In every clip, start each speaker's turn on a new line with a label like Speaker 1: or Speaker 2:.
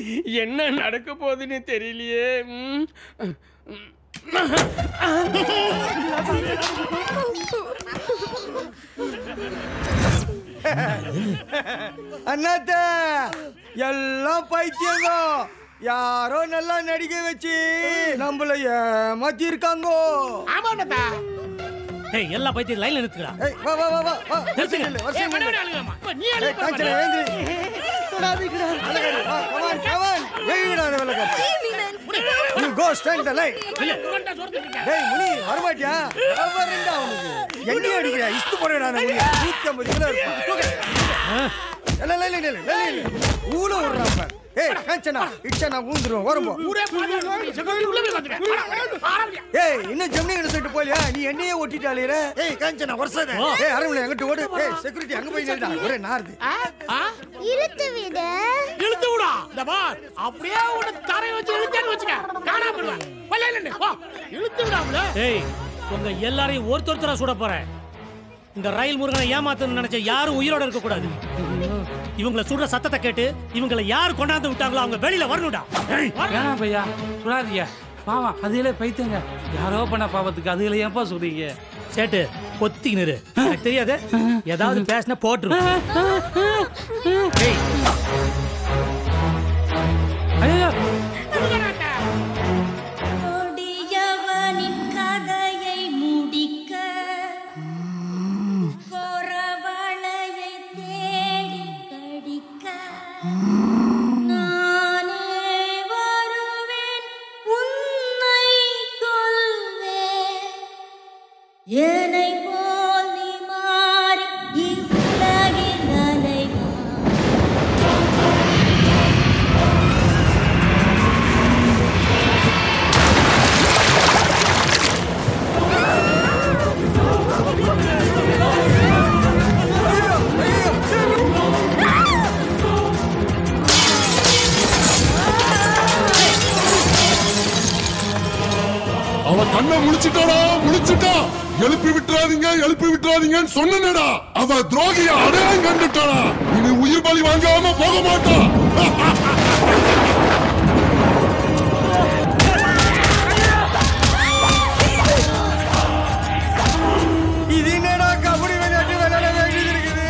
Speaker 1: என்ன நடக்க போகுதுன்னு தெரியலையே ம்.
Speaker 2: அண்ணாத்த எல்லாம் பைத்தியங்க யாரோ நல்லா நடிக்க வச்சு நம்மள ஏமாத்தி இருக்காங்கோ
Speaker 3: ஆமாண்டா
Speaker 4: ஏய் எல்லா பைத்தியம் லைன்ல நிறுத்துக்கடா
Speaker 2: ஏய் வா வா வா வா வா
Speaker 4: நிறுத்துங்க.
Speaker 2: நில்லு, வரிசையா
Speaker 3: ஏய்,
Speaker 2: நில்லு.
Speaker 3: விட, விட, அழுகாமா. இப்ப நீ
Speaker 2: ஏய்,
Speaker 3: அழுகு,
Speaker 2: காஞ்சனா,
Speaker 3: பாரு.
Speaker 2: எழுந்திரு. அழகடி, வா, come on, come on. ஏய்டா, அந்த விளக்கு. You go, stand the line.
Speaker 3: இல்ல, உங்கள்ட்ட சொல்றது இருக்கா?
Speaker 2: டேய், முனி, வரமாட்டியா? வரேன்டா உனக்கு. எண்ணெய் அடிக்கிறியா? இஸ்து போடுறேன் நான் முனி. 150 கிலோ இருக்கும். தூக்கு. இல்ல, இல்ல, இல்ல, இல்ல, இல்ல, இல்ல. ஊழ விடுறான் பாரு. ஏய், காஞ்சனா, இடிச்சா நான் ஊந்துருவேன். வரம்போ.
Speaker 3: ஊரே பாத்து, செக்யூரிட்டி உள்ள போய் உட்காந்துக்க. ஆரம்பியா.
Speaker 2: ஏய், இன்னும் ஜெமினி கிட்ட சொல்லிட்டு போலியா? நீ என்னையே ஒட்டிட்டு அலையுற? ஏய், காஞ்சனா, வருஷம் ஏய், அரண்மனை எங்கிட்ட ஓடு. ஏய், security அங்க போய் நில்லுடா. ஒரே நாறுது.
Speaker 3: ஆ? ஆ?
Speaker 5: இழுத்து விடு
Speaker 3: இழுத்து விடா இந்த பார் அப்படியே உன்னை தரை வச்சு இழுத்தேன்னு வச்சுக்க காணாம போடுவேன் வல்ல இல்ல வா இழுத்து விடாமல
Speaker 4: ஏய் உங்க எல்லாரையும் ஒருத்தொருத்தரா சுட போறேன் இந்த ரயில் முருகனை ஏமாத்தணும்னு நினைச்ச யாரும் உயிரோட இருக்க கூடாது இவங்களை சுடுற சத்தத்தை கேட்டு இவங்களை யார் கொண்டாந்து விட்டாங்களோ அவங்க வெளியில வரணும்டா ஏய்,
Speaker 6: வேணாம் பையா சுடாதீங்க பாவம் அதுகளே பைத்தங்க யாரோ பண்ண பாவத்துக்கு அதுகளை ஏன்பா சொல்றீங்க
Speaker 4: சேட்டு கொத்தி நிறு எனக்கு தெரியாது ஏதாவது பேசின போட்டுரும் ஏய்
Speaker 6: ஐயோ
Speaker 5: கொடியவனின் கதையை முடிக்க கொரவளையை தேடி கடிக்க நானே வருவேன் உன்னை கொல்வேன் என்னை போல் நீ மாறி இவ்வுலகில் அலைவா
Speaker 7: அவ கண்ணை முழிச்சிட்டாடா முழிச்சிட்டா எழுப்பி விட்டுறாதீங்க எழுப்பி விட்டுறாதீங்கன்னு சொன்னேடா அவ துரோகிய அடையாளம் கண்டுட்டாடா இனி உயிர் பலி வாங்காம போக மாட்டா
Speaker 2: இது என்னடா கபடி விளையாட்டு விளையாட வேண்டியது இருக்குது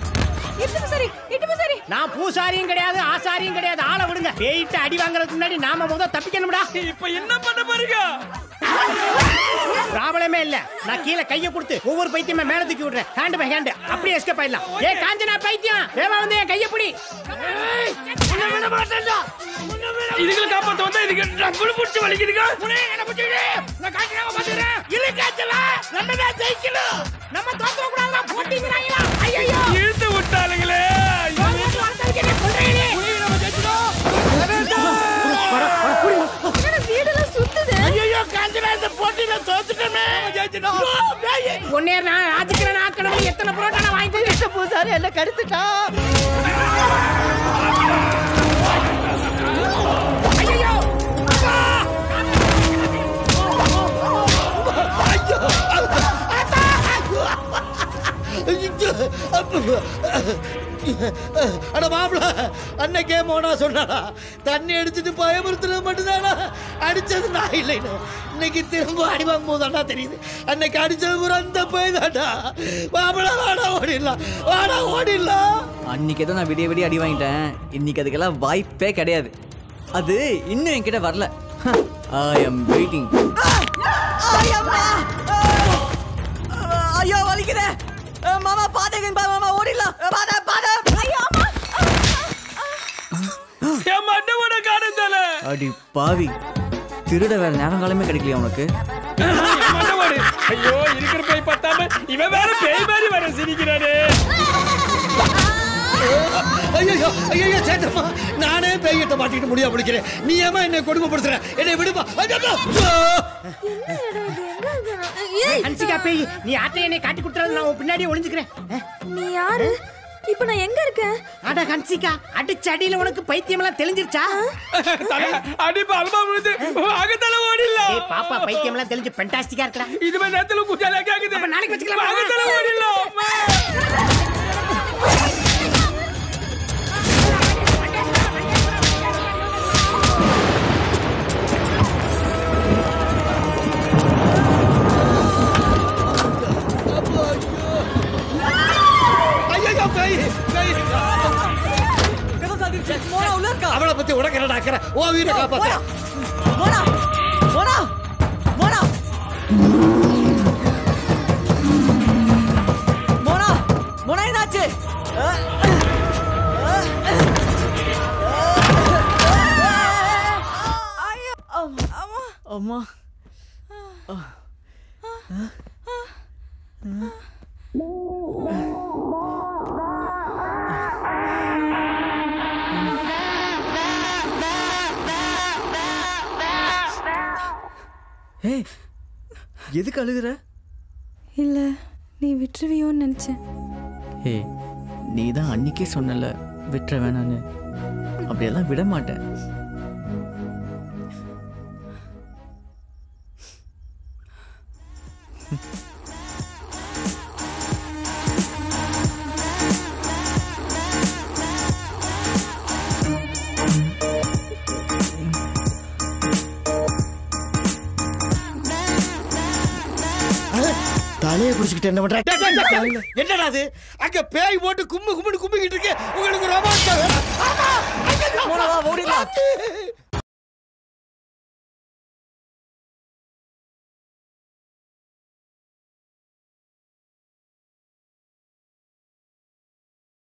Speaker 3: நான் பூசாரியும் கிடையாது ஆசாரியும் கிடையாது ஆளை விடுங்க பேயிட்டு அடி வாங்குறதுக்கு முன்னாடி நாம முதல் தப்பிக்கணும்டா
Speaker 1: இப்ப என்ன பண்ண போறீங்க
Speaker 3: ப்ராப்ளமே இல்ல நான் கீழே கைய கொடுத்து ஒவ்வொரு பைத்தியமா மேல தூக்கி விடுறேன் ஹேண்ட் பை ஹேண்ட் அப்படியே எஸ்கேப் ஆயிடலாம் ஏ காஞ்சனா பைத்தியம் தேவா வந்து என் கைய பிடி ஏய், உன்னை விட மாட்டேன்டா. உன்னை விட
Speaker 1: இதுகளை காப்பாத்த வந்தா இதுக்கு டபுள் புடிச்சு வலிக்குதுங்க
Speaker 3: உன்னை என்ன பிடிச்சிக்கிடு? நான் காஞ்சனாவை பாத்துக்கிறேன். இல்லை காய்ச்சல, நம்ம தான் ஜெயிக்கணும். நம்ம தோத்துற கூடாதுடா, போட்டிங்கிறாங்களா? ஐயையோ.
Speaker 1: இழுத்து விட்டாளுங்களே
Speaker 3: நான் போட்டு வளர்த்ததுக்கு என்ன சொல்றீங்களே?
Speaker 5: வீடெல்லாம் சுத்துது
Speaker 3: ஐயையோ, காஞ்சனா, இந்த போட்டியில தோத்துட்டோமே. உன்னைய நான் ஆதிக்கிறேன் ஆக்கணும் எத்தனை புரோட்டா நான் வாங்கி தரேன் பூசாரி என்ன கடுத்துட்டா ஐயையோ, அப்பா! ஐயோ, அத்தா!
Speaker 8: அட மாப்பிள அன்னைக்கே மோனா சொன்னாடா தண்ணி அடிச்சுட்டு பயமுறுத்துறது மட்டும்தானா அடிச்சது நான் இல்லைன்னு இன்னைக்கு திரும்ப அடி வாங்கும் போதாடா தெரியுது அன்னைக்கு அடிச்சது பூரா அந்த பய தாண்டா மாப்பிள வாடா ஓடிடலாம் வாடா ஓடிடலாம்
Speaker 9: அன்னைக்கு ஏதோ நான் விடிய விடிய அடி வாங்கிட்டேன் இன்னைக்கு அதுக்கெல்லாம் வாய்ப்பே கிடையாது அது இன்னும் என்கிட்ட வரல ஐ எம் வெயிட்டிங் ஐயோ வலிக்குதே மாமா பாதகன் பா மாமா ஓடிடலாம் பாத பாத
Speaker 1: என் மண்டவோட காணுந்தால
Speaker 9: அடி பாவி திருட வேற நேரங்காலமே கிடைக்கலையா உனக்கு
Speaker 1: மண்டவோடு ஐயோ இருக்கிற போய் பத்தாம இவன் வேற பேய் மாதிரி வர சிரிக்கிறானே
Speaker 8: ஐயோ ஐயோ சேத்தம்மா நானே பேய்கிட்ட மாட்டிட்டு முடியா பிடிக்கிறேன் நீ ஏமா என்னை கொடுமைப்படுத்துற என்னை விடுமா ஐயோ!
Speaker 3: ஹன்சிகா பேய் நீ ஆட்டை என்னை காட்டி கொடுத்துறது நான் உன் பின்னாடியே ஒளிஞ்சுக்கிறேன்
Speaker 5: நீ யாரு இப்ப நான் எங்க இருக்கேன்
Speaker 3: அட ஹன்சிகா அடிச்ச அடியில உனக்கு பைத்தியம் எல்லாம் தெளிஞ்சிருச்சா
Speaker 1: தல, அடி பல்மா விழுது அகத்தல ஓடிடலாம்
Speaker 3: ஏய் பாப்பா பைத்தியம் எல்லாம் தெளிஞ்சு பென்டாஸ்டிக்கா இருக்கடா
Speaker 1: இது மாதிரி நேரத்துல குஜாலா கேக்குது
Speaker 3: அப்ப நாளைக்கு வச்சுக்கலாம்.
Speaker 1: அகத்தல ஓடிடலாம்
Speaker 9: மோனா உள்ள இருக்கா
Speaker 8: அவளை பத்தி உனக்கு என்ன அக்கறை ஓ உயிரை காப்பாத்த
Speaker 9: மோனா மோனா மோனா மோனா மோனா என்னாச்சு அம்மா ஏய் எதுக்கு அழுகுற
Speaker 5: இல்ல நீ விட்டுருவியோன்னு நினைச்சேன்
Speaker 9: ஏய் நீ தான் அன்னைக்கே சொன்னல விட்டுற வேணான்னு அப்படியெல்லாம் விட மாட்டேன்
Speaker 8: தலையை பிடிச்சிக்கிட்டு என்ன பண்ற டேய், டேய், டேய், டேய். என்னடா அது அங்க பேய் போட்டு கும்மு கும்முன்னு கும்மிக்கிட்டு இருக்கு உங்களுக்கு ரொமான்ஸ்
Speaker 9: மோனா வா ஓடி